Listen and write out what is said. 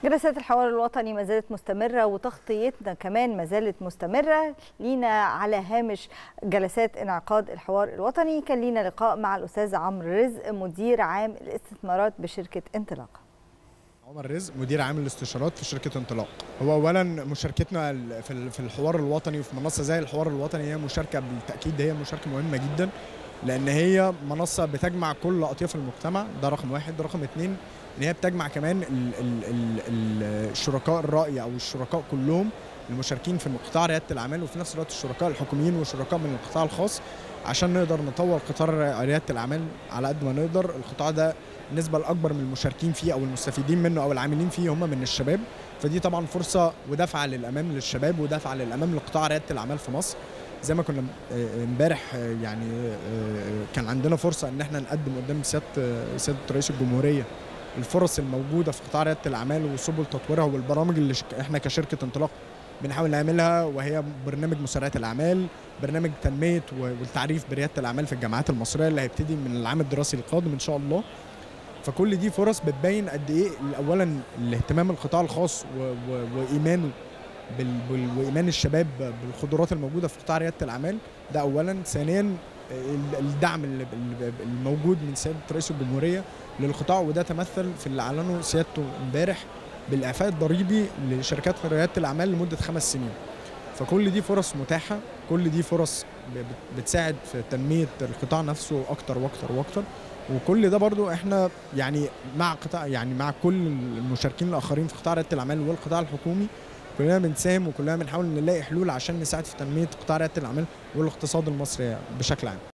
جلسات الحوار الوطني ما زالت مستمرة وتغطيتنا كمان ما زالت مستمرة لينا على هامش جلسات انعقاد الحوار الوطني كان لينا لقاء مع الأستاذ عمرو رزق مدير عام الاستثمارات بشركة انطلاق عمر رزق مدير عام الاستشارات في شركه انطلاق هو اولا مشاركتنا في في الحوار الوطني وفي منصه زي الحوار الوطني هي مشاركه بالتاكيد هي مشاركه مهمه جدا لان هي منصه بتجمع كل اطياف المجتمع ده رقم واحد رقم اتنين ان هي بتجمع كمان ال ال ال الشركاء الرأي او الشركاء كلهم المشاركين في قطاع رياده الاعمال وفي نفس الوقت الشركاء الحكوميين والشركاء من القطاع الخاص عشان نقدر نطور قطاع رياده الاعمال على قد ما نقدر القطاع ده النسبه الاكبر من المشاركين فيه او المستفيدين منه او العاملين فيه هم من الشباب فدي طبعا فرصه ودفعه للامام للشباب ودفعه للامام لقطاع رياده الاعمال في مصر زي ما كنا امبارح يعني كان عندنا فرصه ان احنا نقدم قدام سياده سياده رئيس الجمهوريه الفرص الموجوده في قطاع رياده الاعمال وسبل تطويرها والبرامج اللي احنا كشركه انطلاق بنحاول نعملها وهي برنامج مسارعات الاعمال برنامج تنميه والتعريف برياده الاعمال في الجامعات المصريه اللي هيبتدي من العام الدراسي القادم ان شاء الله فكل دي فرص بتبين قد ايه اولا الاهتمام القطاع الخاص وايمانه وايمان الشباب بالقدرات الموجوده في قطاع رياده الاعمال ده اولا ثانيا الدعم الموجود من سياده رئيس الجمهوريه للقطاع وده تمثل في اللي اعلنه سيادته امبارح بالاعفاء الضريبي لشركات رياده الاعمال لمده خمس سنين فكل دي فرص متاحه كل دي فرص بتساعد في تنميه القطاع نفسه اكتر واكتر واكتر وكل ده برضو احنا يعني مع قطاع يعني مع كل المشاركين الاخرين في قطاع رياده الاعمال والقطاع الحكومي كلنا بنساهم وكلنا بنحاول نلاقي حلول عشان نساعد في تنميه قطاع رياده الاعمال والاقتصاد المصري بشكل عام